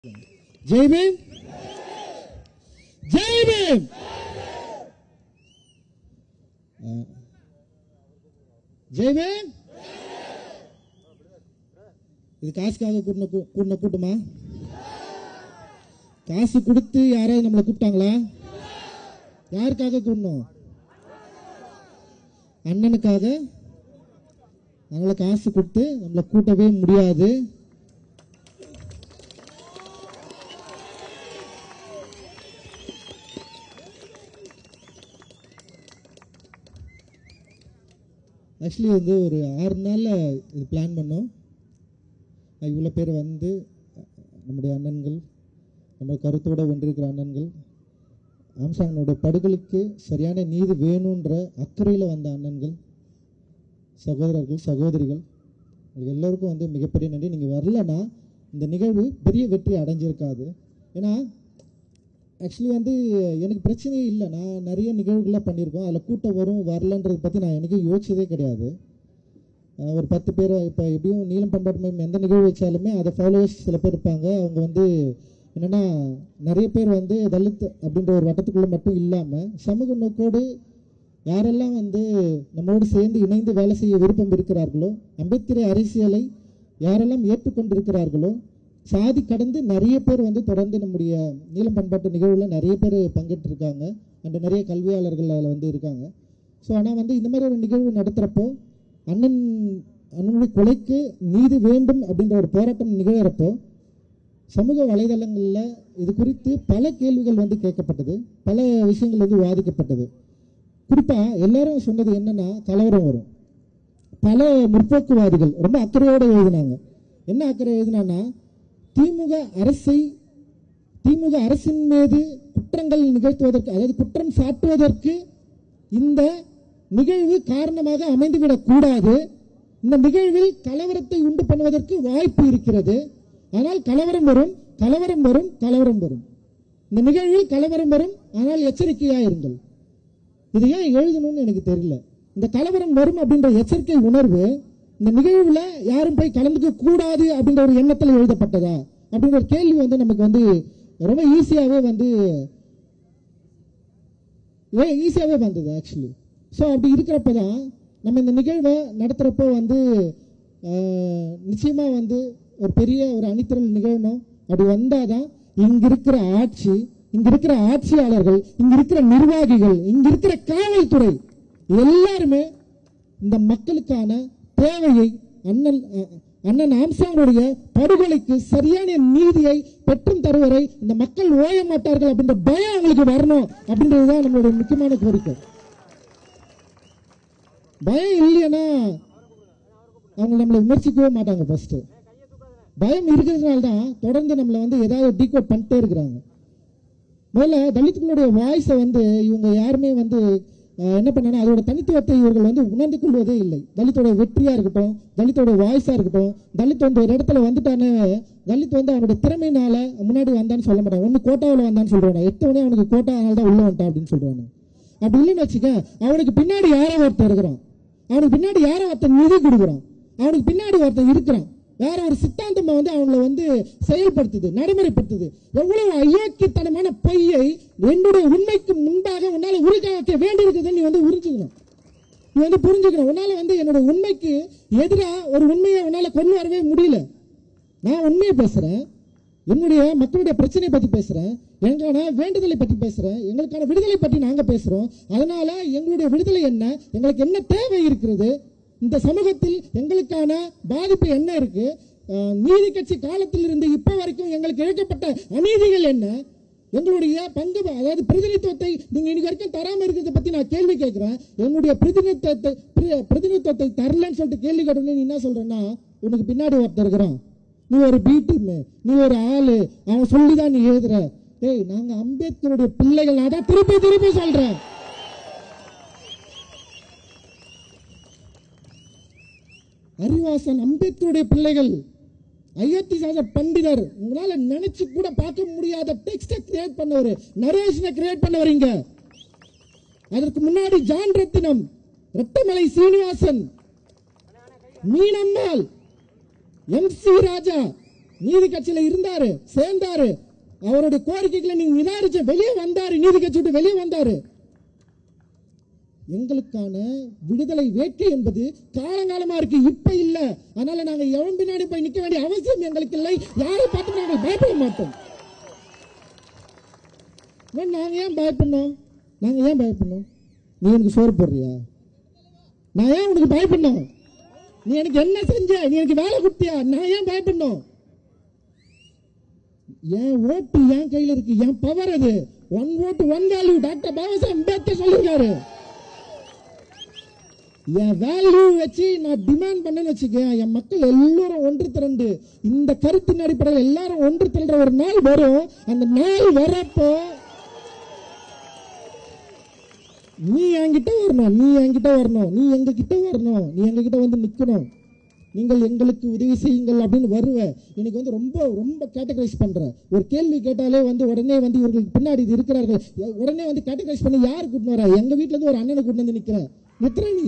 ஜெய் பீம் ஜெய் பீம் அஹ், ஜெய் பீம் இது காசுக்காக கூட்டின கூ- கூட்டின கூட்டமா காசு கொடுத்து யாராவது நம்மளை கூப்பிட்டாங்களா யாருக்காக கூடணும் அண்ணனுக்காக அதனால காசு கொடுத்து நம்மளை கூட்டவே முடியாது ஆக்சுவலி வந்து ஒரு ஆறு நாளில் இது பிளான் பண்ணோம் இவ்வளோ பேர் வந்து நம்முடைய அண்ணன்கள் நம்ம கருத்தோட வென்றிருக்கிற அண்ணன்கள் ஆம்சாங்கனோட படுகொலைக்கு சரியான நீதி வேணுன்ற அக்கறையில் வந்த அண்ணன்கள் சகோதரர்கள் சகோதரிகள் உங்களுக்கு எல்லோருக்கும் வந்து மிகப்பெரிய நன்றி நீங்கள் வரலன்னா இந்த நிகழ்வு பெரிய வெற்றி அடைஞ்சிருக்காது ஏன்னா ஆக்சுவலி வந்து எனக்கு பிரச்சனையே இல்லை நான் நிறைய நிகழ்வுகள்லாம் பண்ணியிருக்கோம் அதில் கூட்டம் வரும் வரலன்றதை பற்றி நான் எனக்கு யோசிச்சதே கிடையாது அஹ் ஒரு பத்து பேர் இப்போ எப்படியும் நீளம் பண்பாட்டு மையம் எந்த நிகழ்வு வச்சாலுமே அதை ஃபாலோவர்ஸ் சில பேர் இருப்பாங்க அவங்க வந்து என்னென்னா நிறைய பேர் வந்து தலித் அப்படின்ற ஒரு வட்டத்துக்குள்ளே மட்டும் இல்லாமல் சமூக நோக்கோடு யாரெல்லாம் வந்து நம்மளோடு சேர்ந்து இணைந்து வேலை செய்ய விருப்பம் இருக்கிறார்களோ அம்பேத்கரை அரசியலை யாரெல்லாம் ஏற்றுக்கொண்டிருக்கிறார்களோ சாதி கடந்து நிறைய பேர் வந்து தொடர்ந்து நம்முடைய நீளம் பண்பாட்டு நிகழ்வில் நிறைய பேர் பங்கேற்றிருக்காங்க அண்ட் நிறைய கல்வியாளர்கள் அதில் வந்து இருக்காங்க ஸோ ஆனால் வந்து இந்த மாதிரி ஒரு நிகழ்வு நடத்துகிறப்போ அண்ணன் அண்ணனுடைய கொலைக்கு நீதி வேண்டும் அப்படின்ற ஒரு போராட்டம் நிகழறப்போ சமூக வலைதளங்களில் இது குறித்து பல கேள்விகள் வந்து கேட்கப்பட்டது பல விஷயங்கள் வந்து விவாதிக்கப்பட்டது குறிப்பாக எல்லாரும் சொன்னது என்னன்னா கலவரம் வரும் பல முற்போக்குவாதிகள் ரொம்ப அக்கறையோடு எழுதினாங்க என்ன அக்கறை எழுதினான்னா திமுக அரசை திமுக அரசின் மீது குற்றங்கள் நிகழ்த்துவதற்கு அதாவது குற்றம் சாட்டுவதற்கு இந்த நிகழ்வு காரணமாக அமைந்துவிடக் கூடாது இந்த நிகழ்வில் கலவரத்தை உண்டு பண்ணுவதற்கு வாய்ப்பு இருக்கிறது ஆனால் கலவரம் வரும் கலவரம் வரும் கலவரம் வரும் இந்த நிகழ்வில் கலவரம் வரும் ஆனால் எச்சரிக்கையாக இருங்கள் இது ஏன் எழுதணும்னு எனக்கு தெரியல இந்த கலவரம் வரும் அப்படின்ற எச்சரிக்கை உணர்வு இந்த நிகழ்வுல யாரும் போய் கலந்துக்க கூடாது அப்படின்ற ஒரு எண்ணத்தில் எழுதப்பட்டதா அப்படின்ற ஒரு கேள்வி வந்து நமக்கு வந்து ரொம்ப ஈஸியாவே வந்து ஈஸியாவே வந்தது ஆக்சுவலி ஸோ அப்படி இருக்கிறப்ப தான் நம்ம இந்த நிகழ்வை நடத்துகிறப்போ வந்து ஆஹ், நிச்சயமா வந்து ஒரு பெரிய ஒரு அணித்திரள் நிகழணும் அப்படி வந்தாதான் இங்க இருக்கிற ஆட்சி இங்க இருக்கிற ஆட்சியாளர்கள் இங்க இருக்கிற நிர்வாகிகள் இங்க இருக்கிற காவல்துறை எல்லாருமே இந்த மக்களுக்கான தேவையை அண்ணன் அஹ், அண்ணன் ஆம்சாங்களுடைய படுகொலைக்கு சரியான நீதியை பெற்றும் தருவரை இந்த மக்கள் ஓய மாட்டார்கள் அப்படின்ற பயம் அவங்களுக்கு வரணும் அப்படின்றதுதான் நம்மளுடைய முக்கியமான கோரிக்கை பயம் இல்லைன்னா அவங்க நம்மளை விமர்சிக்கவே மாட்டாங்க ஃபர்ஸ்ட் பயம் இருக்கிறதுனால தான் தொடர்ந்து நம்மளை வந்து ஏதாவது டீகோட் பண்ணிட்டே இருக்கிறாங்க முதல்ல தலித்துகளுடைய வாய்ஸை வந்து இவங்க யாருமே வந்து அஹ், என்ன பண்ணாங்க அதோட தனித்துவத்தை இவர்கள் வந்து உணர்ந்து கொள்வதே இல்லை தலித்தோட வெற்றியா இருக்கட்டும் தலித்தோட வாய்ஸா இருக்கட்டும் தலித் வந்து ஒரு இடத்துல வந்துட்டானே தலித் வந்து அவனுடைய திறமையினால முன்னாடி வந்தான்னு சொல்ல மாட்டான் ஒன்று கோட்டாவில் வந்தான்னு சொல்றாங்க எத்தவனே அவனுக்கு கோட்டா அதனால தான் உள்ள வந்துட்டான் அப்படின்னு சொல்றாங்க அப்படி இல்லைன்னு வச்சுக்க அவனுக்கு பின்னாடி யாரோ ஒருத்தன் இருக்கிறான் அவனுக்கு பின்னாடி யாரோ ஒருத்தன் நிதி கொடுக்குறான் அவனுக்கு பின்னாடி ஒருத்தன் இருக்கிறான் வேற ஒரு சித்தாந்தமா வந்து அவங்கள வந்து செயல்படுத்துது நடைமுறைப்படுத்துது எவ்வளவு அயோக்கியத்தனமான பொய்யை என்னுடைய உண்மைக்கு முன்பாக உன்னால உரிக்க வேண்டி இருக்குதுன்னு நீ வந்து உறிஞ்சுக்கணும் நீ வந்து புரிஞ்சுக்கணும் உன்னால வந்து என்னோட உண்மைக்கு எதிரா ஒரு உண்மையை உன்னால கொண்டு வரவே முடியல நான் உண்மையை பேசுறேன் என்னுடைய மக்களுடைய பிரச்சனையை பத்தி பேசுறேன் எங்களுக்கான வேண்டுதலை பத்தி பேசுறேன் எங்களுக்கான விடுதலை பற்றி நாங்க பேசுறோம் அதனால எங்களுடைய விடுதலை என்ன எங்களுக்கு என்ன தேவை இருக்கிறது இந்த சமூகத்தில் எங்களுக்கான பாதிப்பு என்ன இருக்கு அஹ், நீதி கட்சி காலத்தில் இருந்து இப்ப வரைக்கும் எங்களுக்கு இழைக்கப்பட்ட அநீதிகள் என்ன எங்களுடைய பங்கு அதாவது பிரதிநிதித்துவத்தை நீங்க இன்னைக்கு வரைக்கும் தராம இருக்கிறத பத்தி நான் கேள்வி கேட்கிறேன் என்னுடைய பிரதிநிதித்துவத்தை பிர- பிரதிநிதித்துவத்தை தரலன்னு சொல்லிட்டு கேள்வி கேட்டோன்னு நீ என்ன சொல்றேன்னா உனக்கு பின்னாடி ஒருத்தர் இருக்கிறான் நீ ஒரு பி டீம் நீ ஒரு ஆளு அவன் சொல்லிதான் நீ எழுதுற ஏய் நாங்க அம்பேத்கருடைய பிள்ளைகள் நான் தான் திருப்பி திருப்பி சொல்றேன் அறிவாசன் அம்பேத்கருடைய பிள்ளைகள் ஐயத்தி சாத பண்டிதர் உங்களால நினைச்சு கூட பார்க்க முடியாத டெக்ஸ்ட கிரியேட் பண்ணவர் நரேஷனை கிரியேட் பண்ணவர் இங்க அதற்கு முன்னாடி John Rathinam Rettamalai Srinivasan Meenammal M C Raja நீதி கட்சியில இருந்தாரு சேர்ந்தாரு அவருடைய கோரிக்கைகளை நீங்க நிராகரிச்ச வெளியே வந்தாரு நீதி கட்சி விட்டு வெளியே வந்தாரு எங்களுக்கான விடுதலை வேட்கை என்பது காலங்காலமா இருக்கு இப்ப இல்ல அதனால நாங்க எவன் பின்னாடி போய் நிக்க வேண்டிய அவசியம் எங்களுக்கு இல்லை யாரை பார்த்து நாங்கள் பயப்பட மாட்டோம் ஏன் நாங்க ஏன் பயப்படணும் நாங்க ஏன் பயப்படணும் நீ எனக்கு சோறு போடுறியா நான் ஏன் உனக்கு பயப்படணும் நீ எனக்கு என்ன செஞ்ச நீ எனக்கு வேலை கொடுத்தியா நான் ஏன் பயப்படணும் என் ஓட்டு என் கையில இருக்கு என் பவர் அது ஒன் ஓட்டு one value doctor Babasaheb Ambedkar சொல்லிருக்காரு என் வேல்யூ வச்சு நான் டிமாண்ட் பண்ணேன்னு வச்சுக்க என் மக்கள் எல்லாரும் ஒன்று திரண்டு இந்த கருத்தின் அடிப்படையில் எல்லாரும் ஒன்று திரண்ட ஒரு நாள் வரும் அந்த நாள் வரப்போ நீ என்கிட்ட வரணும் நீ என்கிட்ட வரணும் நீ எங்க கிட்ட வரணும் நீ எங்க கிட்ட வந்து நிக்கணும் நீங்கள் எங்களுக்கு உதவி செய்யுங்கள் அப்படின்னு வருவ எனக்கு வந்து ரொம்ப ரொம்ப கேட்டகரைஸ் பண்ற ஒரு கேள்வி கேட்டாலே வந்து உடனே வந்து இவர்களுக்கு பின்னாடி இது இருக்கிறார்கள் எ- உடனே வந்து கேட்டகரைஸ் பண்ணி யார் கூட்டின்னு வரா எங்க வீட்ல இருந்து ஒரு அண்ணனை கூட்டு வந்து நிக்கிற நிக்கிற நீ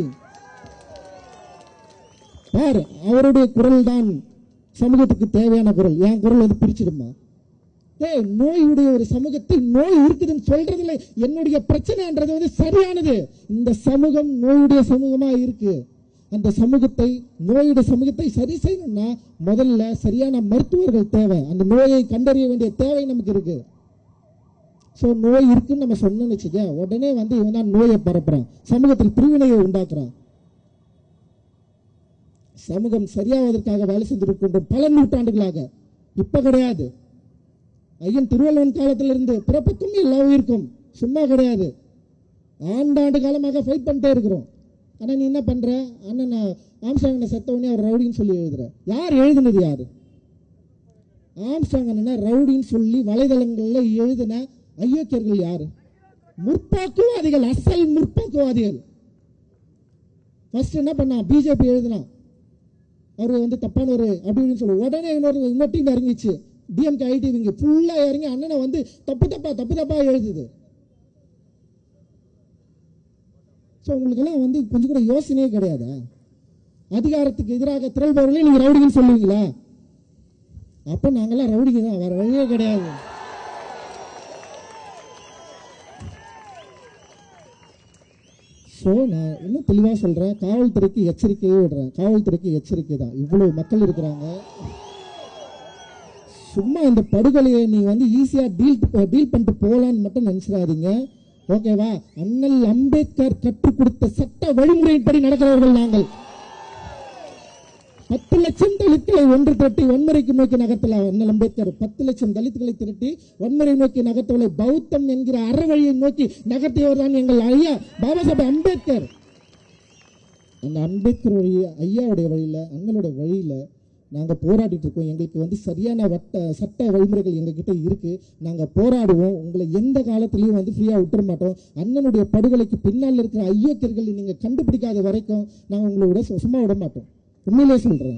பார் அவருடைய குரல் தான் சமூகத்துக்கு தேவையான குரல் என் குரல் வந்து பிரிச்சிடுமா ஏய் நோயுடைய ஒரு சமூகத்தில் நோய் இருக்குதுன்னு சொல்றதுல என்னுடைய பிரச்சனைன்றது வந்து சரியானது இந்த சமூகம் நோயுடைய சமூகமா இருக்கு அந்த சமூகத்தை நோயுடைய சமூகத்தை சரி செய்யணும்னா முதல்ல சரியான மருத்துவர்கள் தேவை அந்த நோயை கண்டறிய வேண்டிய தேவை நமக்கு இருக்கு ஸோ நோய் இருக்குன்னு நம்ம சொன்னோம்னு வச்சுக்க உடனே வந்து இவன் தான் நோயை பரப்புறான் சமூகத்தில் பிரிவினையை உண்டாக்குறான் சமூகம் சரியாவதற்காக வேலை செஞ்சிருக்கின்றோம் பல நூற்றாண்டுகளாக இப்ப கிடையாது ஐயன் திருவள்ளுவன் காலத்திலிருந்து பிறப்புக்கும் எல்லா உயிருக்கும் சும்மா கிடையாது ஆண்டாண்டு காலமாக ஃபைட் பண்ணிட்டே இருக்கிறோம் ஆனா நீ என்ன பண்ற அண்ணன் ஆம்சாங்கனை செத்த உடனே அவர் ரவுடின்னு சொல்லி எழுதுற யார் எழுதுனது யாரு ஆம்சாங் அண்ணனை ரவுடின்னு சொல்லி வலைதளங்கள்ல எழுதின ஐயோக்கியர்கள் யாரு முற்போக்குவாதிகள் அசல் முற்போக்குவாதிகள் ஃபர்ஸ்ட் என்ன பண்ணான் பிஜேபி எழுதினான் அவர் வந்து தப்பானவர் அப்படின்னு சொல்லி உடனே இன்னொரு இன்னொரு டீம் இறங்கிச்சு டிஎம்கே ஐடி இவங்க ஃபுல்லா இறங்கி அண்ணனை வந்து தப்பு தப்பா தப்பு தப்பா எழுதுது ஸோ உங்களுக்கெல்லாம் வந்து கொஞ்சம் கூட யோசனையே கிடையாதா அதிகாரத்துக்கு எதிராக திரள்பவர்களே நீங்க ரவுடிங்கன்னு சொல்லுவீங்களா அப்ப நாங்கெல்லாம் ரவுடிங்க தான் வேற வழியே கிடையாது ஸோ நான் இன்னும் தெளிவாக சொல்கிறேன் காவல்துறைக்கு எச்சரிக்கையே விடுறேன் காவல்துறைக்கு எச்சரிக்கை தான் இவ்வளவு மக்கள் இருக்கிறாங்க சும்மா இந்த படுகொலையை நீ வந்து ஈஸியாக டீல் டீல் பண்ணிட்டு போகலான்னு மட்டும் நினச்சிடாதீங்க ஓகேவா அண்ணல் அம்பேத்கர் கற்றுக் கொடுத்த சட்ட வழிமுறையின்படி நடக்கிறவர்கள் நாங்கள் பத்து லட்சம் தலித்களை ஒன்று திரட்டி வன்முறைக்கு நோக்கி நகர்த்தலாம் அண்ணல் அம்பேத்கர் பத்து லட்சம் தலித்களை திரட்டி வன்முறை நோக்கி நகர்த்தவளை பௌத்தம் என்கிற அறவழியை நோக்கி நகர்த்தியவர் தான் எங்கள் ஐயா பாபா சாஹேப் அம்பேத்கர் அந்த அம்பேத்கர் வழி ஐயாவுடைய வழியில அண்ணனுடைய வழியில நாங்க போராடிட்டு இருக்கோம் எங்களுக்கு வந்து சரியான வட்ட சட்ட வழிமுறைகள் எங்ககிட்ட இருக்கு நாங்க போராடுவோம் உங்களை எந்த காலத்திலயும் வந்து ஃப்ரீயா விட்டுற மாட்டோம் அண்ணனுடைய படுகொலைக்கு பின்னால் இருக்கிற ஐயக்கர்களை நீங்க கண்டுபிடிக்காத வரைக்கும் நாங்க உங்களை விட சு- சும்மா விட மாட்டோம் உண்மையிலே சொல்றேன்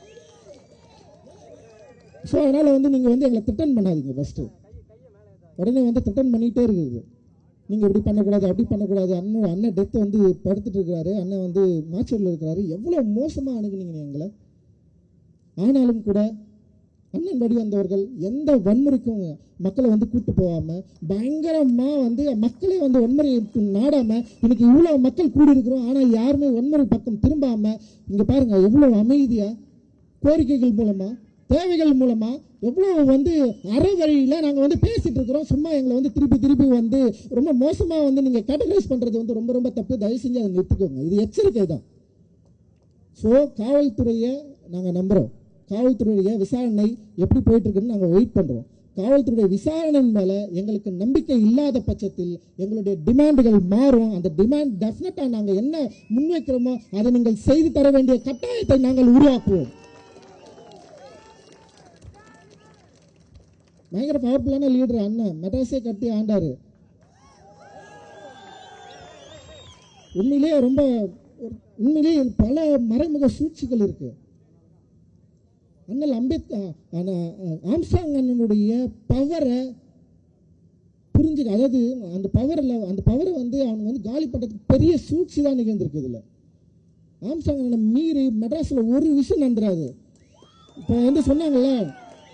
ஸோ அதனால வந்து நீங்க வந்து எங்களை திட்டன் பண்ணாதீங்க ஃபர்ஸ்ட் உடனே வந்து திட்டன் பண்ணிட்டே இருக்குது நீங்க இப்படி பண்ணக்கூடாது அப்படி பண்ணக்கூடாது அண்ணன் அண்ணன் டெத் வந்து படுத்துட்டு இருக்காரு அண்ணன் வந்து மாச்சூர்ல இருக்கிறாரு எவ்வளவு மோசமா அணுகுனீங்க நீங்க எங்களை ஆனாலும் கூட அண்ணன் படி வந்தவர்கள் எந்த வன்முறைக்கும் மக்களை வந்து கூட்டு போகாம பயங்கரமா வந்து மக்களை வந்து வன்முறையை நாடாம இன்னைக்கு இவ்வளவு மக்கள் கூடி இருக்கிறோம் ஆனா யாருமே வன்முறை பக்கம் திரும்பாம இங்க பாருங்க எவ்வளவு அமைதியா கோரிக்கைகள் மூலமா தேவைகள் மூலமா எவ்வளவு வந்து அறவழியில நாங்க வந்து பேசிட்டு இருக்கிறோம் சும்மா எங்களை வந்து திருப்பி திருப்பி வந்து ரொம்ப மோசமா வந்து நீங்க கேட்டகரைஸ் பண்றது வந்து ரொம்ப ரொம்ப தப்பு தயவு செஞ்சு அதை நிறுத்திக்கோங்க இது எச்சரிக்கை தான் ஸோ காவல்துறையை நாங்கள் நம்புகிறோம் காவல்துறையுடைய விசாரணை எப்படி போயிட்டு இருக்குன்னு நாங்கள் வெயிட் பண்ணுறோம் காவல்துறையுடைய விசாரணை மேலே எங்களுக்கு நம்பிக்கை இல்லாத பட்சத்தில் எங்களுடைய டிமாண்டுகள் மாறும் அந்த டிமாண்ட் டெஃபினட்டாக நாங்கள் என்ன முன்வைக்கிறோமோ அதை நீங்கள் செய்து தர வேண்டிய கட்டாயத்தை நாங்கள் உருவாக்குவோம் பயங்கர பவர்ஃபுல்லான லீடர் அண்ணன் மெட்ராஸே கட்டி ஆண்டாரு உண்மையிலேயே ரொம்ப ஒரு- உண்மையிலேயே பல மறைமுக சூழ்ச்சிகள் இருக்கு அண்ணல் அம்பேத்கர் ஆம்சாங் அண்ணனுடைய பவரை புரிஞ்சுக்க அதாவது அந்த பவரில் அந்த பவரை வந்து அவங்க வந்து காலி பண்ணுறதுக்கு பெரிய சூழ்ச்சி தான் நிகழ்ந்திருக்கு இதில் ஆம்சாங் அண்ணனை மீறி மெட்ராஸில் ஒரு விஷயம் நடந்துராது இப்போ வந்து சொன்னாங்கல்ல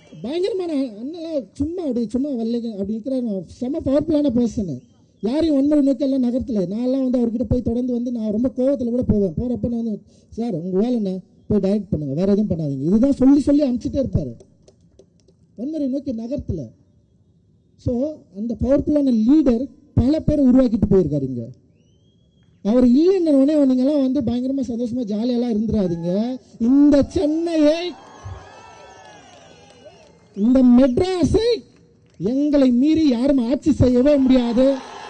பயங்கரமான அண்ணெல்லாம் சும்மா அப்படி சும்மா வரலைங்க அப்படி நிற்கிறாரு செம்ம பவர்ஃபுல்லான பர்சனு யாரையும் வன்முறை நோக்கி எல்லாம் நகரத்தில் நான்லாம் வந்து அவர்கிட்ட போய் தொடர்ந்து வந்து நான் ரொம்ப கோவத்தில் கூட போவேன் போகிறப்ப நான் வந்து சார் உங்கள் வேலை என்ன போய் டைரக்ட் பண்ணுங்கள் வேறு எதுவும் பண்ணாதீங்க இதுதான் சொல்லி சொல்லி அனுப்பிச்சிட்டே இருப்பார் வன்முறை நோக்கி நகரத்தில் ஸோ அந்த பவர்ஃபுல்லான லீடர் பல பேரை உருவாக்கிட்டு போயிருக்காரு இங்க அவர் இல்லைன்னு உடனே நீங்கெல்லாம் வந்து பயங்கரமா சந்தோஷமா ஜாலியெல்லாம் இருந்துடாதீங்க இந்த சென்னையை இந்த மெட்ராஸை எங்களை மீறி யாரும் ஆட்சி செய்யவே முடியாது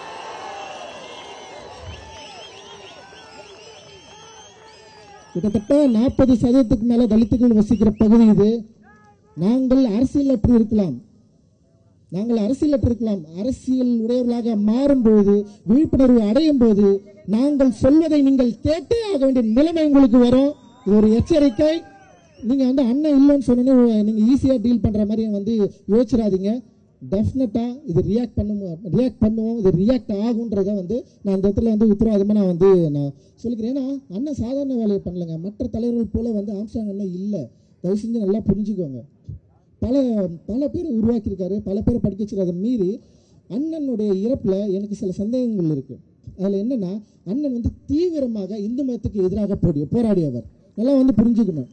கிட்டத்தட்ட நாற்பது சதவீதத்துக்கு மேல தலித்துகள் வசிக்கிற பகுதி இது நாங்கள் அரசியல் அப்படி இருக்கலாம் நாங்கள் அரசியல் இருக்கலாம் அரசியல் உடையவர்களாக மாறும்போது விழிப்புணர்வு அடையும் போது நாங்கள் சொல்வதை நீங்கள் கேட்டே ஆக வேண்டிய நிலைமை உங்களுக்கு வரும் இது ஒரு எச்சரிக்கை நீங்க வந்து அண்ணன் இல்லைன்னு சொன்னோன்னே நீங்க ஈஸியா டீல் பண்ற மாதிரி வந்து யோசிச்சிடாதீங்க டெஃபினட்டா இது ரியாக்ட் பண்ணுவோம் ரியாக்ட் பண்ணுவோம் இது ரியாக்ட் ஆகுன்றத வந்து நான் இந்த இடத்துல வந்து உத்தரவாதமா நான் வந்து நான் சொல்லிக்கிறேன் ஏன்னா அண்ணன் சாதாரண வேலையை பண்ணலங்க மற்ற தலைவர்கள் போல வந்து ஆம்சாங் அண்ணன் இல்லை தயவு செஞ்சு நல்லா புரிஞ்சுக்கோங்க பல பல பேர் உருவாக்கியிருக்காரு பல பேரை படிக்க வச்சிருக்காரு மீறி அண்ணனுடைய இறப்புல எனக்கு சில சந்தேகங்கள் இருக்கு அதுல என்னன்னா அண்ணன் வந்து தீவிரமாக இந்து மதத்துக்கு எதிராக போடிய போராடியவர் நல்லா வந்து புரிஞ்சுக்கணும்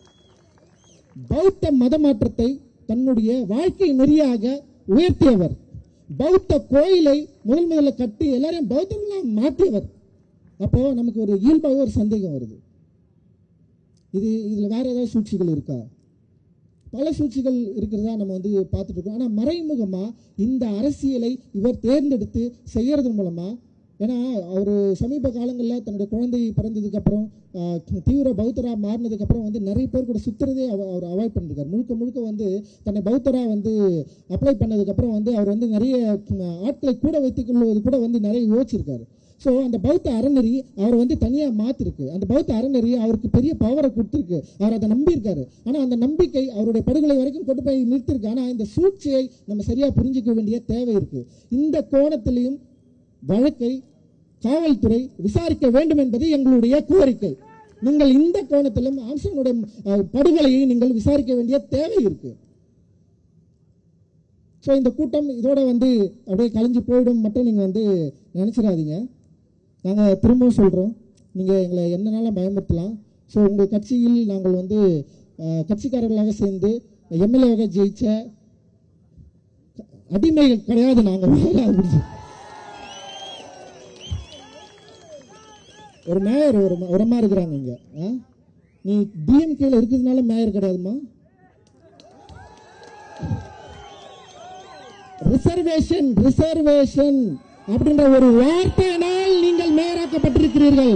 பௌத்த மத மாற்றத்தை தன்னுடைய வாழ்க்கை நெறியாக உயர்த்தியவர் பௌத்த கோயிலை முதல் முதல்ல கட்டி எல்லாரையும் பௌத்தர்களாக மாற்றியவர் அப்போ நமக்கு ஒரு இயல்பாக ஒரு சந்தேகம் வருது இது இதுல வேற ஏதாவது சூழ்ச்சிகள் இருக்கா பல சூழ்ச்சிகள் இருக்கிறதா நம்ம வந்து பார்த்துட்டு இருக்கோம் ஆனால் மறைமுகமா இந்த அரசியலை இவர் தேர்ந்தெடுத்து செய்யறது மூலமா ஏன்னா அவர் சமீப காலங்களில் தன்னுடைய குழந்தை பிறந்ததுக்கு அப்புறம் ஆஹ், தீவிர பௌத்தரா மாறினதுக்கு அப்புறம் வந்து நிறைய பேர் கூட சுத்துறதே அவ- அவர் அவாய்ட் பண்ணிருக்காரு முழுக்க முழுக்க வந்து தன்னை பௌத்தரா வந்து அப்ளை பண்ணதுக்கு அப்புறம் வந்து அவர் வந்து நிறைய ம், ஆட்களை கூட வைத்துக் கொள்வது கூட வந்து நிறைய யோசிச்சிருக்காரு ஸோ அந்த பௌத்த அறநெறி அவர் வந்து தனியாக மாத்திருக்கு அந்த பௌத்த அறநெறி அவருக்கு பெரிய பவரை கொடுத்துருக்கு அவர் அதை நம்பியிருக்காரு ஆனால் அந்த நம்பிக்கை அவருடைய படுகொலை வரைக்கும் கொண்டு போய் நிறுத்திருக்கு ஆனால் இந்த சூழ்ச்சியை நம்ம சரியாக புரிஞ்சுக்க வேண்டிய தேவை இருக்கு இந்த கோணத்திலையும் வழக்கை காவல்துறை விசாரிக்க வேண்டும் என்பது எங்களுடைய கோரிக்கை நீங்கள் இந்த கோணத்திலும் ஆம்சனுடைய அஹ், படுகொலையை நீங்கள் விசாரிக்க வேண்டிய தேவை இருக்கு ஸோ இந்த கூட்டம் இதோட வந்து அப்படியே கலைஞ்சு போயிடும் மட்டும் நீங்கள் வந்து நினச்சிடாதீங்க நாங்கள் திரும்பவும் சொல்கிறோம் நீங்கள் எங்களை என்னனாலும் பயமுறுத்தலாம் ஸோ உங்கள் கட்சியில் நாங்கள் வந்து அஹ், கட்சிக்காரர்களாக சேர்ந்து எம்எல்ஏவாக ஜெயிச்ச அடிமைகள் கிடையாது நாங்கள் அப்படின்னு சொல்லி. ஒரு மேயர் ஒரு ம- ஒரு அம்மா இருக்கிறாங்க இங்க ஆ? நீ டிஎம்கேல இருக்கிறதுனால மேயர் கிடையாதுமா ரிசர்வேஷன் ரிசர்வேஷன் அப்படின்ற ஒரு வார்த்தையினால் நீங்கள் மேயராக்கப்பட்டிருக்கிறீர்கள்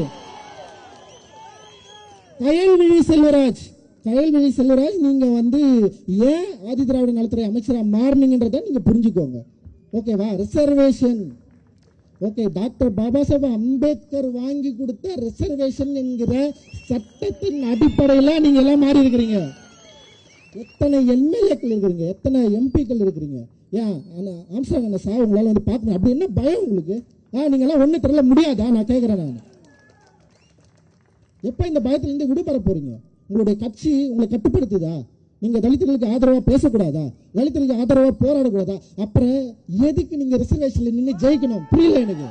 கயல்விழி செல்வராஜ் கயல்விழி செல்வராஜ் நீங்க வந்து ஏன் ஆதி திராவிட நலத்துறை அமைச்சரா மாறினீங்கன்றத நீங்க புரிஞ்சுக்கோங்க ஓகேவா reservation okay doctor Baba Saheb Ambedkar வாங்கி கொடுத்த ரிசர்வேஷன் என்கிற சட்டத்தின் அடிப்படையில் நீங்க எல்லாம் மாறி இருக்கிறீங்க எத்தனை எம்எல்ஏக்கள் இருக்கிறீங்க எத்தனை எம்பிக்கள் இருக்கிறீங்க ஏன் ஆனால் ஆம்சாங் அண்ணா சார் உங்களால் வந்து பார்க்கணும் அப்படி என்ன பயம் உங்களுக்கு ஆ நீங்களாம் ஒன்றும் தெரியல முடியாதா நான் கேட்குறேன் நான் எப்போ இந்த பயத்திலிருந்து விடுபட போறீங்க உங்களுடைய கட்சி உங்களை கட்டுப்படுத்துதா நீங்க தலித்துகளுக்கு ஆதரவா பேசக்கூடாதா தலித்துகளுக்கு ஆதரவா போராடக்கூடாதா அப்புறம் எதுக்கு நீங்க ரிசர்வேஷன்ல நின்று ஜெயிக்கணும் புரியல எனக்கு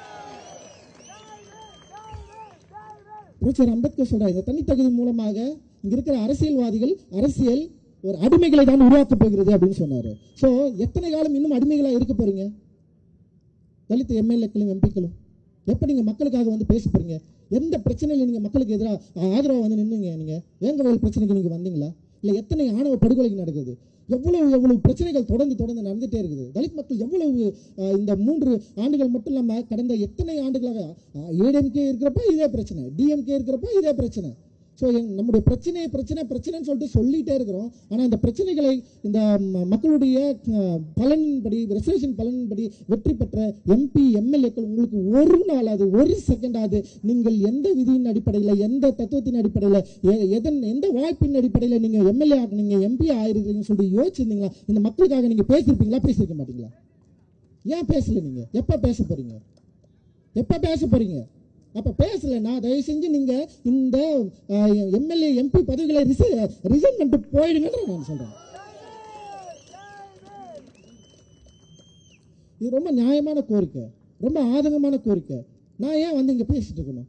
புரட்சியர் அம்பேத்கர் சொல்றாரு இந்த தனித்தகுதி மூலமாக இங்க இருக்கிற அரசியல்வாதிகள் அரசியல் ஒரு அடிமைகளை தான் உருவாக்கப் போகிறது அப்படின்னு சொன்னாரு சோ எத்தனை காலம் இன்னும் அடிமைகளா இருக்க போறீங்க தலித் எம்எல்ஏக்களும் எம்பிக்களும் எப்ப நீங்க மக்களுக்காக வந்து பேச போறீங்க எந்த பிரச்சனையில நீங்க மக்களுக்கு எதிராக ஆதரவா வந்து நின்னுங்க நீங்க வேங்கவயல் பிரச்சனைக்கு நீங்க வந்தீங்களா இல்ல எத்தனை ஆணவ படுகொலைக்கு நடக்குது எவ்வளவு எவ்வளவு பிரச்சனைகள் தொடர்ந்து தொடர்ந்து நடந்துட்டே இருக்குது தலித் மக்கள் எவ்வளவு ஆஹ், இந்த மூன்று ஆண்டுகள் மட்டும் இல்லாம கடந்த எத்தனை ஆண்டுகளாக ஏடிஎம்கே இருக்கிறப்ப இதே பிரச்சனை டிஎம்கே இருக்கிறப்ப இதே பிரச்சனை ஸோ நம்முடைய பிரச்சனை பிரச்சனை பிரச்சனைன்னு சொல்லிட்டு சொல்லிட்டே இருக்கிறோம் ஆனால் இந்த பிரச்சனைகளை இந்த ம- மக்களுடைய அஹ், பலனின்படி ரிசர்வேஷன் பலனின்படி வெற்றி பெற்ற எம்பி எம்எல்ஏக்கள் உங்களுக்கு ஒரு நாளாவது ஒரு செகண்டாவது நீங்கள் எந்த விதியின் அடிப்படையில் எந்த தத்துவத்தின் அடிப்படையில் எ- எதன் எந்த வாய்ப்பின் அடிப்படையில் நீங்கள் எம்எல்ஏ நீங்க எம்பி ஆயிருக்கீங்கன்னு சொல்லிட்டு யோசிச்சிருந்தீங்களா இந்த மக்களுக்காக நீங்க பேசியிருப்பீங்களா பேசியிருக்க மாட்டீங்களா ஏன் பேசல நீங்க எப்ப பேச போறீங்க எப்ப பேச போறீங்க அப்ப பேசலன்னா தயவு செஞ்சு நீங்க இந்த எம்எல்ஏ எம்பி பதவிகளை ரிசைன் பண்ணிட்டு போயிடுங்கன்ற நான் சொல்றேன் இது ரொம்ப நியாயமான கோரிக்கை ரொம்ப ஆதங்கமான கோரிக்கை நான் ஏன் வந்து இங்கே பேசிட்டு இருக்கணும்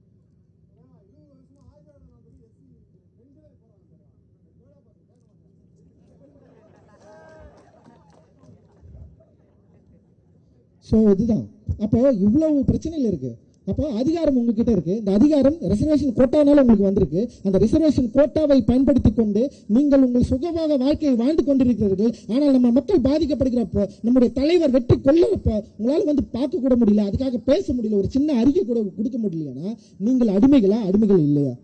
ஸோ இதுதான் அப்போ இவ்வளவு பிரச்சனைகள் இருக்கு அப்போ அதிகாரம் உங்ககிட்ட இருக்கு இந்த அதிகாரம் ரிசர்வேஷன் கோட்டானால உங்களுக்கு வந்திருக்கு அந்த ரிசர்வேஷன் கோட்டாவை பயன்படுத்தி கொண்டு நீங்கள் உங்கள் சுகமாக வாழ்க்கையை வாழ்ந்து கொண்டிருக்கிறீர்கள் ஆனால் நம்ம மக்கள் பாதிக்கப்படுகிறப்போ நம்முடைய தலைவர் வெற்றி கொள்ளப்போ உங்களால் வந்து பார்க்க கூட முடியல அதுக்காக பேச முடியல ஒரு சின்ன அறிக்கை கூட கொடுக்க முடியலன்னா நீங்கள் அடிமைகளா அடிமைகள் இல்லையா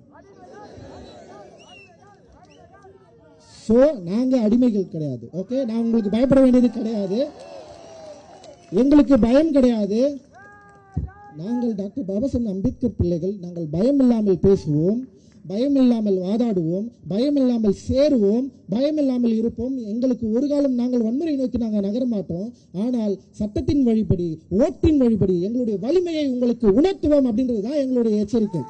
ஸோ நாங்கள் அடிமைகள் கிடையாது ஓகே நான் உங்களுக்கு பயப்பட வேண்டியது கிடையாது எங்களுக்கு பயம் கிடையாது நாங்கள் டாக்டர் பாபாசாஹேப் அம்பேத்கர் பிள்ளைகள் நாங்கள் பயம் இல்லாமல் பேசுவோம் பயம் இல்லாமல் வாதாடுவோம் பயம் இல்லாமல் சேருவோம் பயம் இல்லாமல் இருப்போம் எங்களுக்கு ஒரு காலம் நாங்கள் வன்முறை நோக்கி நாங்கள் நகர மாட்டோம் ஆனால் சட்டத்தின் வழிபடி ஓட்டின் வழிபடி எங்களுடைய வலிமையை உங்களுக்கு உணர்த்துவோம் அப்படின்றது தான் எங்களுடைய எச்சரிக்கை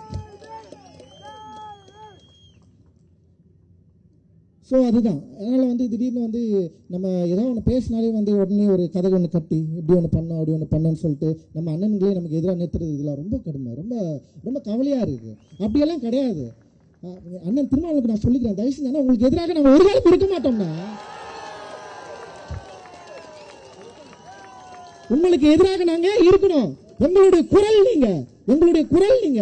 ஸோ அதுதான் அதனால் வந்து திடீர்னு வந்து நம்ம ஏதோ ஒன்று பேசினாலே வந்து உடனே ஒரு கதை ஒன்று கட்டி இப்படி ஒன்று பண்ணோம் அப்படி ஒன்று பண்ணோம்னு சொல்லிட்டு நம்ம அண்ணன்களே நமக்கு எதிராக நிறுத்துறது இதெல்லாம் ரொம்ப கடுமை ரொம்ப ரொம்ப கவலையாக இருக்குது அப்படியெல்லாம் கிடையாது அஹ் அண்ணன் திருமாவளுக்கு நான் சொல்லிக்கிறேன் தயவு செஞ்சு அண்ணா, உங்களுக்கு எதிராக நாங்கள் ஒரு காலம் இருக்க மாட்டோம்னா உங்களுக்கு எதிராக நாங்க இருக்கணும் எங்களுடைய குரல் நீங்க எங்களுடைய குரல் நீங்க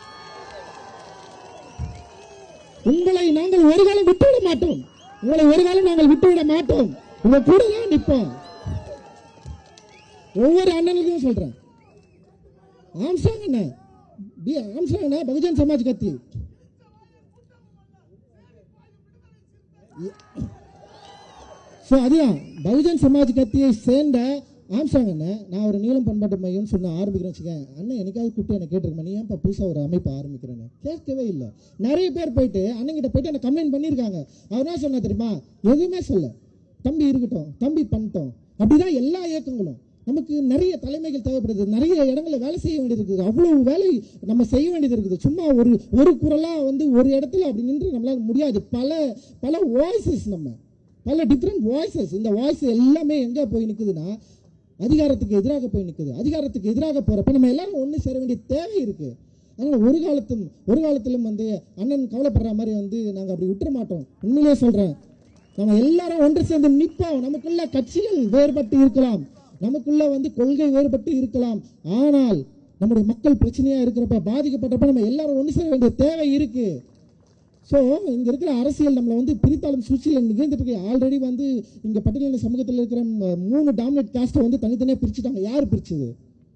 உங்களை நாங்கள் ஒரு காலம் விட்டுவிட மாட்டோம் உங்களை ஒரு காலம் நாங்கள் விட்டுவிட மாட்டோம் உங்க கூட தான் நிற்போம் ஒவ்வொரு அண்ணனுக்கும் சொல்றேன் ஆம்சாங் அண்ணன் பி ஆம்சாங் அண்ணன் பகுஜன் சமாஜ் கத்தி ஸோ அதுதான் பகுஜன் சமாஜ் கட்சியை சேர்ந்த ஆம்சாங் அண்ணன் நான் ஒரு நீளம் பண்பாட்டு மையம் சொன்ன ஆரம்பிக்கிறேன் வச்சுக்கேன் அண்ணன் என்னைக்காவது கூப்பிட்டு என்ன கேட்டிருக்கேன் நீ ஏன்ப்பா புதுசாக ஒரு அமைப்பை ஆரம்பிக்கிறேன்னு கேட்கவே இல்லை நிறைய பேர் போயிட்டு அண்ணன்கிட்ட போயிட்டு என்ன கம்ப்ளைண்ட் பண்ணியிருக்காங்க அவர் என்ன சொன்னா தெரியுமா எதுவுமே சொல்ல தம்பி இருக்கட்டும் தம்பி பண்ணிட்டோம் அப்படிதான் எல்லா இயக்கங்களும் நமக்கு நிறைய தலைமைகள் தேவைப்படுது நிறைய இடங்களில் வேலை செய்ய வேண்டியது இருக்குது அவ்வளவு வேலை நம்ம செய்ய வேண்டியது இருக்குது சும்மா ஒரு ஒரு குரலாக வந்து ஒரு இடத்துல அப்படி நின்று நம்மளால முடியாது பல பல வாய்ஸஸ் நம்ம பல டிஃப்ரெண்ட் வாய்ஸஸ் இந்த வாய்ஸ் எல்லாமே எங்கே போய் நிற்குதுன்னா அதிகாரத்துக்கு எதிராக போய் நிற்குது அதிகாரத்துக்கு எதிராக போகிறப்ப நம்ம எல்லாரும் ஒன்று சேர வேண்டிய தேவை இருக்குது அதனால் ஒரு காலத்தும் ஒரு காலத்திலும் வந்து அண்ணன் கவலைப்படுற மாதிரி வந்து நாங்கள் அப்படி விட்டுற மாட்டோம் உண்மையிலே சொல்கிறேன் நம்ம எல்லாரும் ஒன்று சேர்ந்து நிற்போம் நமக்குள்ள கட்சிகள் வேறுபட்டு இருக்கலாம் நமக்குள்ள வந்து கொள்கை வேறுபட்டு இருக்கலாம் ஆனால் நம்முடைய மக்கள் பிரச்சனையா இருக்கிறப்ப பாதிக்கப்பட்டப்ப நம்ம எல்லாரும் ஒன்று சேர வேண்டிய தேவை இருக்கு ஸோ இங்க இருக்கிற அரசியல் நம்மளை வந்து பிரித்தாளும் சூழ்ச்சியில் நிகழ்ந்துட்டு இருக்கு ஆல்ரெடி வந்து இங்க பட்டியலின சமூகத்தில் இருக்கிற ம- மூணு டாமினேட் காஸ்ட்டை வந்து தனித்தனியாக பிரிச்சுட்டாங்க யார் பிரிச்சது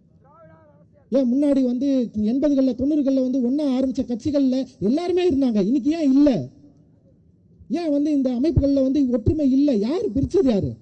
ஏன் முன்னாடி வந்து எண்பதுகளில் தொண்ணூறுகளில் வந்து ஒன்றா ஆரம்பிச்ச கட்சிகளில் எல்லாருமே இருந்தாங்க இன்னைக்கு ஏன் இல்லை ஏன் வந்து இந்த அமைப்புகளில் வந்து ஒற்றுமை இல்லை யார் பிரிச்சது யாரு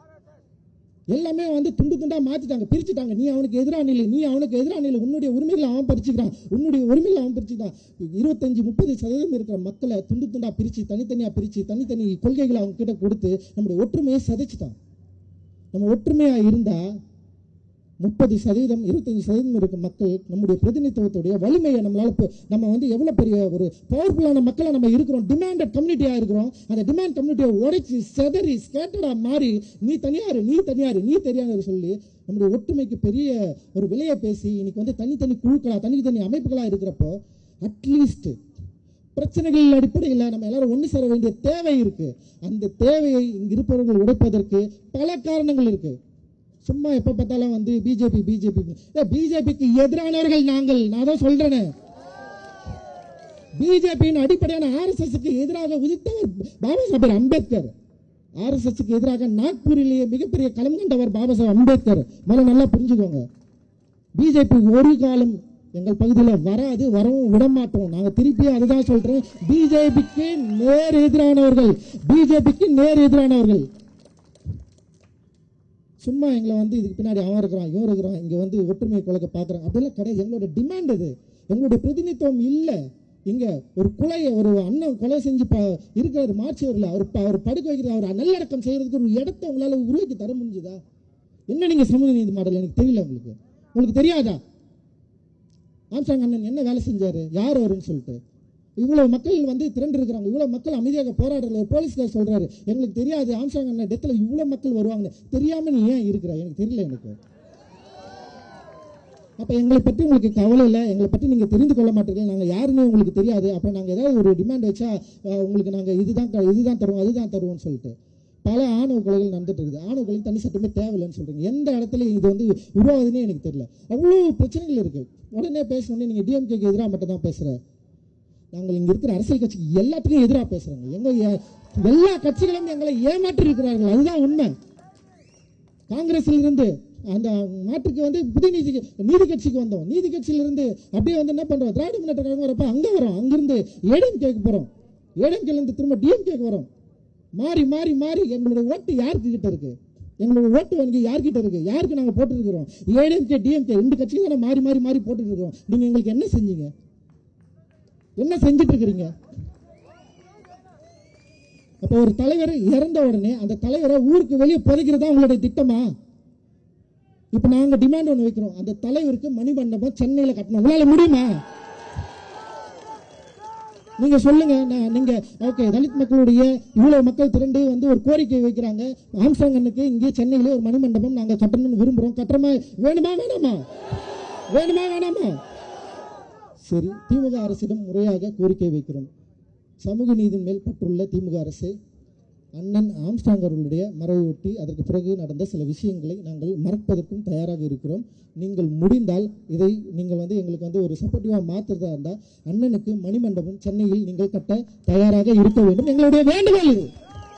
எல்லாமே வந்து துண்டு துண்டா மாத்திட்டாங்க பிரிச்சுட்டாங்க நீ அவனுக்கு எதிராக நிலை நீ அவனுக்கு எதிராக நிலை உன்னுடைய உரிமைகளை அவன் பறிச்சுக்கிறான் உன்னுடைய உரிமைகளை அவன் பறிச்சுக்கிறான் இருபத்தஞ்சு முப்பது சதவீதம் இருக்கிற மக்களை துண்டு துண்டா பிரிச்சு தனித்தனியா பிரிச்சு தனித்தனி கொள்கைகளை அவங்க கிட்ட கொடுத்து நம்முடைய ஒற்றுமையை சிதைச்சிட்டான் நம்ம ஒற்றுமையா இருந்தா முப்பது சதவீதம் இருபத்தஞ்சு சதவீதம் இருக்கும் மக்கள் நம்முடைய பிரதிநிதித்துவத்துடைய வலிமையை நம்மளால இப்போ நம்ம வந்து எவ்வளோ பெரிய ஒரு பவர்ஃபுல்லான மக்களை நம்ம இருக்கிறோம் டிமாண்டட் கம்யூனிட்டியாக இருக்கிறோம் அந்த டிமாண்ட் கம்யூனிட்டியை உடைச்சி செதறி ஸ்கேட்டடாக மாறி நீ தனியார் நீ தனியார் நீ தெரியாத சொல்லி நம்முடைய ஒற்றுமைக்கு பெரிய ஒரு விலையை பேசி இன்னைக்கு வந்து தனித்தனி குழுக்களா தனித்தனி அமைப்புகளா இருக்கிறப்போ அட்லீஸ்ட் பிரச்சனைகள் அடிப்படையில் நம்ம எல்லாரும் ஒன்று சேர வேண்டிய தேவை இருக்கு அந்த தேவையை இங்க இருப்பவர்கள் உடைப்பதற்கு பல காரணங்கள் இருக்கு சும்மா எப்ப பார்த்தாலும் வந்து பிஜேபி பிஜேபி பிஜேபிக்கு எதிரானவர்கள் நாங்கள் நான் தான் சொல்றேனே பிஜேபியின் அடிப்படையான ஆர்எஸ்எஸ்க்கு எதிராக உதித்தவர் பாபா சாஹேப் அம்பேத்கர் ஆர்எஸ்எஸ்க்கு எதிராக நாக்பூரிலேயே மிகப்பெரிய களம் கண்டவர் பாபா சாஹேப் அம்பேத்கர் முதல்ல நல்லா புரிஞ்சுக்கோங்க பிஜேபி ஒரு காலம் எங்கள் பகுதியில் வராது வரவும் விட மாட்டோம் நாங்க திருப்பி அதுதான் சொல்றோம் பிஜேபிக்கு நேர் எதிரானவர்கள் பிஜேபிக்கு நேர் எதிரானவர்கள் சும்மா எங்களை வந்து இதுக்கு பின்னாடி அவன் இருக்கிறான் இவன் இருக்கிறான் இங்க வந்து ஒற்றுமையை குலைக்க பார்க்குறான் அப்படிலாம் கிடையாது எங்களோட டிமாண்ட் இது எங்களுடைய பிரதிநிதித்துவம் இல்லை இங்க ஒரு கொலையை ஒரு அண்ணன் கொலை செஞ்சு ப இருக்கிறாரு மார்ச்சவரில் அவர் ப- அவர் படுக்க வைக்கிறது அவர் நல்லடக்கம் செய்யறதுக்கு ஒரு இடத்த உங்களால உருவாக்கி தர முடிஞ்சுதா என்ன நீங்க சமூக நீதி மாடல் எனக்கு தெரியல உங்களுக்கு உங்களுக்கு தெரியாதா ஆம்சாங் அண்ணன் என்ன வேலை செஞ்சாரு யார் அவருன்னு சொல்லிட்டு இவ்வளவு மக்கள் வந்து திரண்டு இருக்கிறாங்க இவ்வளவு மக்கள் அமைதியாக போராடுற போலீஸ்கார் சொல்றாரு எங்களுக்கு தெரியாது ஆம்சாங் அண்ணன் டெத்தில் இவ்வளவு மக்கள் வருவாங்க தெரியாம நீ ஏன் இருக்கிற எனக்கு தெரியல எனக்கு அப்ப எங்களை பற்றி உங்களுக்கு கவலை இல்லை எங்களை பற்றி நீங்க தெரிந்து கொள்ள மாட்டீர்கள் நாங்க யாருன்னு உங்களுக்கு தெரியாது அப்ப நாங்க ஏதாவது ஒரு டிமாண்ட் வச்சா அஹ், உங்களுக்கு நாங்க இதுதான் க- இதுதான் தருவோம் அதுதான் தருவோம்னு சொல்லிட்டு பல ஆணவ கொலைகள் நடந்துட்டு இருக்குது ஆணவ கொலைகள் தனி சட்டமே தேவையில்லைன்னு சொல்றீங்க எந்த இடத்துல இது வந்து உருவாகுதுன்னே எனக்கு தெரியல அவ்வளோ பிரச்சனைகள் இருக்கு உடனே பேசணுன்னே நீங்க டிஎம்கேக்கு எதிராக மட்டும் தான் பேசுற நாங்கள் இங்க இருக்கிற அரசியல் கட்சிக்கு எல்லாத்துக்கும் எதிராக பேசுறாங்க எங்க எ- எல்லா கட்சிகளும் எங்களை ஏமாற்றி இருக்கிறார்கள் அதுதான் உண்மை காங்கிரஸ்ல இருந்து அந்த நாட்டுக்கு வந்து புதிய நீதி நீதி கட்சிக்கு வந்தோம் நீதி கட்சியில இருந்து அப்படியே வந்து என்ன பண்றோம் திராவிட முன்னேற்ற கழகம் வரப்ப அங்க வரோம் அங்கிருந்து ஏடிஎம் கேக்கு போறோம் ஏடிஎம்கேல இருந்து திரும்ப டிஎம் கேக்கு வரோம் மாறி மாறி மாறி எங்களுடைய ஓட்டு யாருக்கு கிட்ட இருக்கு எங்களுடைய ஓட்டு வங்கி யார்கிட்ட இருக்கு யாருக்கு நாங்க போட்டுருக்கிறோம் ஏடிஎம்கே டிஎம்கே ரெண்டு கட்சியும் தானே மாறி மாறி மாறி போட்டுட்டு இருக்கோம் நீங்க எங்களுக்கு என்ன செஞ்சீங்க என்ன செஞ்சுட்டு இருக்கிறீங்க அப்போ ஒரு தலைவர் இறந்த உடனே அந்த தலைவரை ஊருக்கு வெளியே புதைக்கிறதா உங்களுடைய திட்டமா இப்ப நாங்க டிமாண்ட் ஒன்று வைக்கிறோம் அந்த தலைவருக்கு மணிமண்டபம் சென்னையில கட்டணும் உங்களால முடியுமா நீங்க சொல்லுங்க நான் நீங்க ஓகே தலித் மக்களுடைய இவ்வளவு மக்கள் திரண்டு வந்து ஒரு கோரிக்கை வைக்கிறாங்க ஆம்சாங் அண்ணுக்கு இங்கே சென்னையில ஒரு மணிமண்டபம் நாங்க கட்டணும்னு விரும்புறோம் கட்டுறமா வேணுமா வேணாமா வேணுமா வேணாமா சரி திமுக அரசிடம் முறையாக கோரிக்கை வைக்கிறோம் சமூக நீதியின் மேல் பற்றுள்ள திமுக அரசு அண்ணன் ஆம்ஸ்டாங் அவர்களுடைய மறைவை ஒட்டி அதற்கு பிறகு நடந்த சில விஷயங்களை நாங்கள் மறப்பதற்கும் தயாராக இருக்கிறோம் நீங்கள் முடிந்தால் இதை நீங்கள் வந்து எங்களுக்கு வந்து ஒரு சப்போர்ட்டிவாக மாற்றுறதா இருந்தால் அண்ணனுக்கு மணிமண்டபம் சென்னையில் நீங்கள் கட்ட தயாராக இருக்க வேண்டும் எங்களுடைய வேண்டுகோள் இது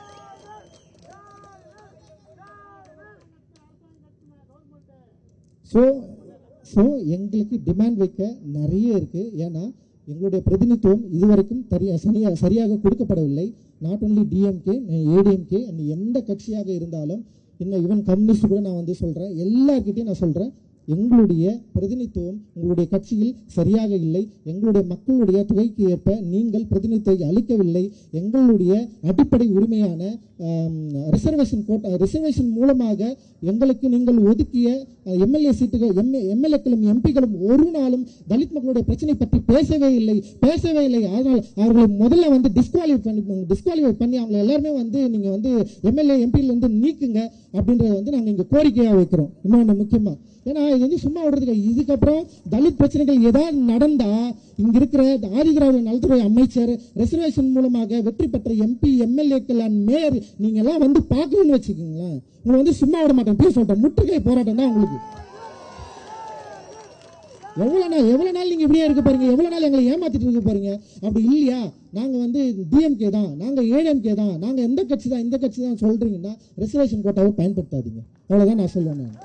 ஸோ ஸோ எங்களுக்கு டிமாண்ட் வைக்க நிறைய இருக்கு ஏன்னா எங்களுடைய பிரதிநிதித்துவம் இதுவரைக்கும் தரியா சரியா சரியாக கொடுக்கப்படவில்லை நாட் ஒன்லி டிஎம்கே ஏடிஎம்கே எந்த கட்சியாக இருந்தாலும் இன்னும் ஈவன் கம்யூனிஸ்ட் கூட நான் வந்து சொல்றேன் எல்லார்கிட்டையும் நான் சொல்றேன் எங்களுடைய பிரதிநிதித்துவம் உங்களுடைய கட்சியில் சரியாக இல்லை எங்களுடைய மக்களுடைய தொகைக்கு ஏற்ப நீங்கள் பிரதிநிதித்துவத்தை அளிக்கவில்லை எங்களுடைய அடிப்படை உரிமையான ரிசர்வேஷன் கோட்டா ரிசர்வேஷன் மூலமாக எங்களுக்கு நீங்கள் ஒதுக்கிய எம்எல்ஏ சீட்டுகள் எம்ஏ எம்எல்ஏக்களும் எம்பிக்களும் ஒரு நாளும் தலித் மக்களுடைய பிரச்சனை பற்றி பேசவே இல்லை பேசவே இல்லை அதனால் அவர்களை முதல்ல வந்து டிஸ்குவாலிஃபை பண்ணி டிஸ்குவாலிஃபை பண்ணி அவங்க எல்லாருமே வந்து நீங்க வந்து எம்எல்ஏ எம்பியில இருந்து நீக்குங்க அப்படின்றத வந்து நாங்க இங்க கோரிக்கையா வைக்கிறோம் இன்னொன்று முக்கியமா ஏன்னா இது வந்து சும்மா விடுறதுக்கு இதுக்கப்புறம் தலித் பிரச்சனைகள் ஏதாவது நடந்தா இங்க இருக்கிற ஆதிதிராவிட நலத்துறை அமைச்சர் ரிசர்வேஷன் மூலமாக வெற்றி பெற்ற எம்பி எம்எல்ஏக்கள் அண்ட் மேயர் நீங்க எல்லாம் வந்து பார்க்கணும்னு வச்சுக்கோங்களேன் உங்களை வந்து சும்மா விட மாட்டேன் பேச சொல்லிட்டேன் முற்றுகை போராட்டம் தான் உங்களுக்கு எவ்வளவு நாள் எவ்வளவு நாள் நீங்க இப்படியே இருக்க போறீங்க எவ்வளவு நாள் எங்களை ஏமாத்திட்டு இருக்க போறீங்க அப்படி இல்லையா நாங்க வந்து டிஎம்கே தான் நாங்க ஏடிஎம்கே தான் நாங்க எந்த கட்சி தான் இந்த கட்சி தான் சொல்றீங்கன்னா ரிசர்வேஷன் கோட்டாவை பயன்படுத்தாதீங்க அவ்வளவுதான் நான் சொல்லுவேன் நான்.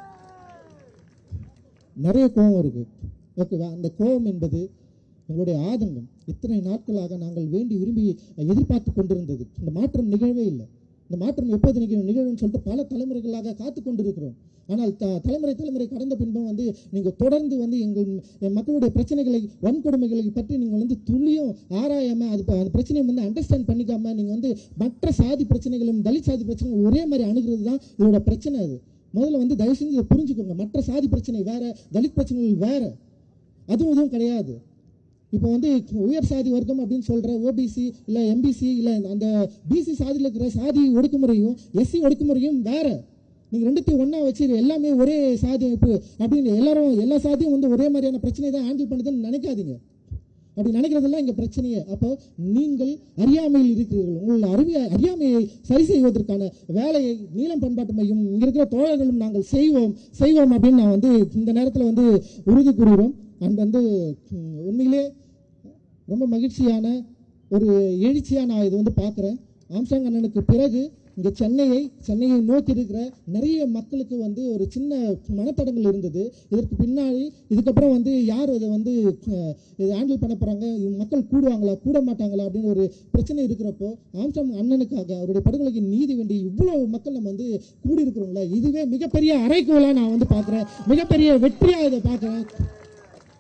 நிறைய கோபம் இருக்கு ஓகேவா அந்த கோபம் என்பது எங்களுடைய ஆதங்கம் இத்தனை நாட்களாக நாங்கள் வேண்டி விரும்பி எதிர்பார்த்து கொண்டிருந்தது இந்த மாற்றம் நிகழவே இல்லை இந்த மாற்றம் எப்போது நிகழும் நிகழும்னு சொல்லிட்டு பல தலைமுறைகளாக காத்து கொண்டிருக்கிறோம் ஆனால் த- தலைமுறை தலைமுறை கடந்த பின்பும் வந்து நீங்க தொடர்ந்து வந்து எங்கள் என் மக்களுடைய பிரச்சனைகளை வன்கொடுமைகளை பற்றி நீங்கள் வந்து துளியும் ஆராயாம அது ப- அந்த பிரச்சனையை வந்து அண்டர்ஸ்டாண்ட் பண்ணிக்காம நீங்க வந்து மற்ற சாதி பிரச்சனைகளும் தலித் சாதி பிரச்சனைகளும் ஒரே மாதிரி அணுகிறது தான் இதோட பிரச்சனை அது முதல்ல வந்து தயவு செஞ்சு இதை புரிஞ்சுக்கோங்க மற்ற சாதி பிரச்சனை வேற தலித் பிரச்சனைகள் வேற அதுவும் இதுவும் கிடையாது இப்போ வந்து உயர் சாதி வர்க்கம் அப்படின்னு சொல்ற ஓபிசி இல்ல எம்பிசி இல்ல அந்த பிசி சாதியில் இருக்கிற சாதி ஒடுக்குமுறையும் எஸ்சி ஒடுக்குமுறையும் வேற நீங்க ரெண்டுத்தையும் ஒண்ணா வச்சு எல்லாமே ஒரே சாதி அமைப்பு அப்படின்னு எல்லாரும் எல்லா சாதியும் வந்து ஒரே மாதிரியான பிரச்சனை தான் ஹேண்டில் பண்ணுதுன்னு நினைக்காதீங்க அப்படி நினைக்கிறதெல்லாம் இங்க பிரச்சனையே அப்போ நீங்கள் அறியாமையில் இருக்கிறீர்கள் உங்கள் அறிவிய அறியாமையை சரி செய்வதற்கான வேலையை நீளம் பண்பாட்டு மையம் இங்க இருக்கிற தோழர்களும் நாங்கள் செய்வோம் செய்வோம் அப்படின்னு நான் வந்து இந்த நேரத்தில் வந்து உறுதி கூறுகிறோம் அண்ட் வந்து உம், உண்மையிலே ரொம்ப மகிழ்ச்சியான ஒரு எழுச்சியா நான் இது வந்து பார்க்குறேன் ஆம்சாங் அண்ணனுக்கு பிறகு இங்க சென்னையை சென்னையை நோக்கி இருக்கிற நிறைய மக்களுக்கு வந்து ஒரு சின்ன மனத்தடங்கள் இருந்தது இதற்கு பின்னாடி இதுக்கப்புறம் வந்து யார் இதை வந்து அஹ், இதை ஹேண்டில் பண்ண போறாங்க இவங்க மக்கள் கூடுவாங்களா கூட மாட்டாங்களா அப்படின்னு ஒரு பிரச்சனை இருக்கிறப்போ ஆம்சாங் அண்ணனுக்காக அவருடைய படுகொலைக்கு நீதி வேண்டி இவ்வளவு மக்கள் நம்ம வந்து கூடி இருக்கிறோம்ல இதுவே மிகப்பெரிய அறைகோலா நான் வந்து பார்க்குறேன் மிகப்பெரிய வெற்றியா இதை பார்க்குறேன்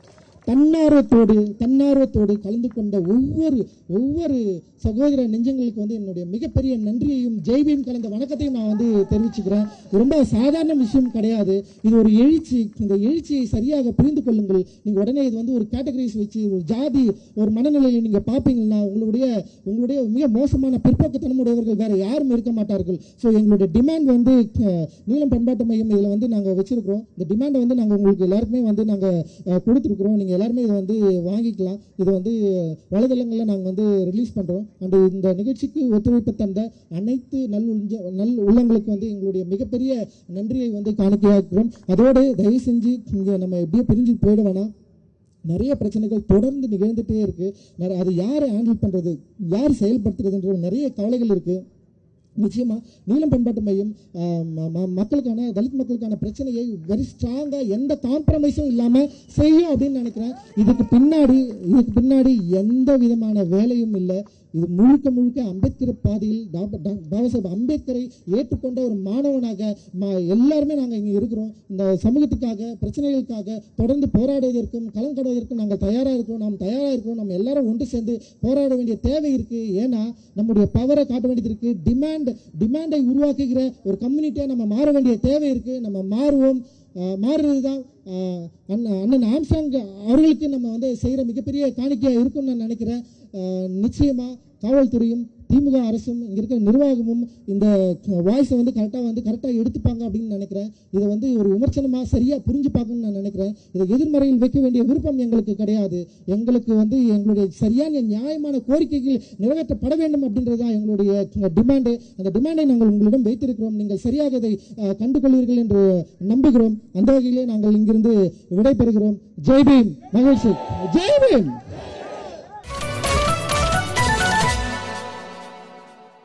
தன்னார்வத்தோடு தன்னார்வத்தோடு கலந்து கொண்ட ஒவ்வொரு ஒவ்வொரு சகோதர நெஞ்சங்களுக்கு வந்து என்னுடைய மிகப்பெரிய நன்றியையும் ஜெய்பீம் கலந்த வணக்கத்தையும் நான் வந்து தெரிவிச்சுக்கிறேன் இது ரொம்ப சாதாரண விஷயம் கிடையாது இது ஒரு எழுச்சி இந்த எழுச்சியை சரியாக புரிந்து கொள்ளுங்கள் நீங்க உடனே இது வந்து ஒரு கேட்டகரிஸ் வச்சு ஒரு ஜாதி ஒரு மனநிலையை நீங்க பார்ப்பீங்கன்னா உங்களுடைய உங்களுடைய மிக மோசமான பிற்போக்குத்தனமுடையவர்கள் வேற யாரும் இருக்க மாட்டார்கள் ஸோ எங்களுடைய டிமாண்ட் வந்து அஹ், நீலம் பண்பாட்டு மையம் இதில் வந்து நாங்கள் வச்சிருக்கிறோம் இந்த டிமாண்டை வந்து நாங்கள் உங்களுக்கு எல்லாருக்குமே வந்து நாங்கள் கொடுத்துருக்குறோம் நீங்கள் எல்லாருமே இதை வந்து வாங்கிக்கலாம் இது வந்து வலைதளங்களில் நாங்கள் வந்து ரிலீஸ் பண்ணுறோம் அண்ட் இந்த நிகழ்ச்சிக்கு ஒத்துழைப்பு தந்த அனைத்து நல் உஞ்ச நல் உள்ளங்களுக்கு வந்து எங்களுடைய மிகப்பெரிய நன்றியை வந்து காணிக்கையாக்குறோம் அதோடு தயவு செஞ்சு இங்கே நம்ம எப்படியோ பிரிஞ்சு போயிட வேணாம் நிறைய பிரச்சனைகள் தொடர்ந்து நிகழ்ந்துட்டே இருக்கு நிறைய- அது யார் ஹேண்டில் பண்றது யார் செயல்படுத்துறதுன்ற நிறைய கவலைகள் இருக்கு நிச்சயமா நீலம் பண்பாட்டு மையம் ஆஹ், ம- ம- மக்களுக்கான தலித் மக்களுக்கான பிரச்சனையை வெரி ஸ்ட்ராங்கா எந்த காம்ப்ரமைஸும் இல்லாம செய்யும் அப்படின்னு நினைக்கிறேன் இதுக்கு பின்னாடி இதுக்கு பின்னாடி எந்த விதமான வேலையும் இல்லை இது முழுக்க முழுக்க அம்பேத்கர் பாதையில் டாப- டா- பாபா சாஹேப் அம்பேத்கரை ஏற்றுக்கொண்ட ஒரு மாணவனாக ம- எல்லாருமே நாங்கள் இங்கே இருக்கிறோம் இந்த சமூகத்துக்காக பிரச்சனைகளுக்காக தொடர்ந்து போராடுவதற்கும் களம் கடுவதற்கும் நாங்கள் தயாராக இருக்கிறோம் நாம் தயாராக இருக்கிறோம் நம்ம எல்லாரும் ஒன்று சேர்ந்து போராட வேண்டிய தேவை இருக்கு ஏன்னா நம்முடைய பவரை காட்ட வேண்டியது இருக்கு டிமாண்ட் டிமாண்டை உருவாக்குகிற ஒரு கம்யூனிட்டியாக நம்ம மாற வேண்டிய தேவை இருக்கு நம்ம மாறுவோம் ஆஹ் மாறுறது தான் ஆஹ் அண்ணன் அண்ணன் ஆம்சாங் அவர்களுக்கு நம்ம வந்து செய்கிற மிகப்பெரிய காணிக்கையாக இருக்கும்னு நான் நினைக்கிறேன் ஆஹ் நிச்சயமா காவல்துறையும் திமுக அரசும் இங்க இருக்கிற நிர்வாகமும் இந்த வாய்ஸை வந்து கரெக்டாக வந்து கரெக்டாக எடுத்துப்பாங்க அப்படின்னு நினைக்கிறேன் இதை வந்து ஒரு விமர்சனமா சரியா புரிஞ்சுப்பாங்கன்னு நான் நினைக்கிறேன் இதை எதிர்மறையில் வைக்க வேண்டிய விருப்பம் எங்களுக்கு கிடையாது எங்களுக்கு வந்து எங்களுடைய சரியான நியாயமான கோரிக்கைகள் நிறைவேற்றப்பட வேண்டும் அப்படின்றது தான் எங்களுடைய டிமாண்டு அந்த டிமாண்டை நாங்கள் உங்களிடம் வைத்திருக்கிறோம் நீங்கள் சரியாக இதை அஹ், கண்டுகொள்வீர்கள் என்று நம்புகிறோம் அந்த வகையிலே நாங்கள் இங்கிருந்து விடைபெறுகிறோம் ஜெய்பீம் மகிழ்ச்சி ஜெய்பீம்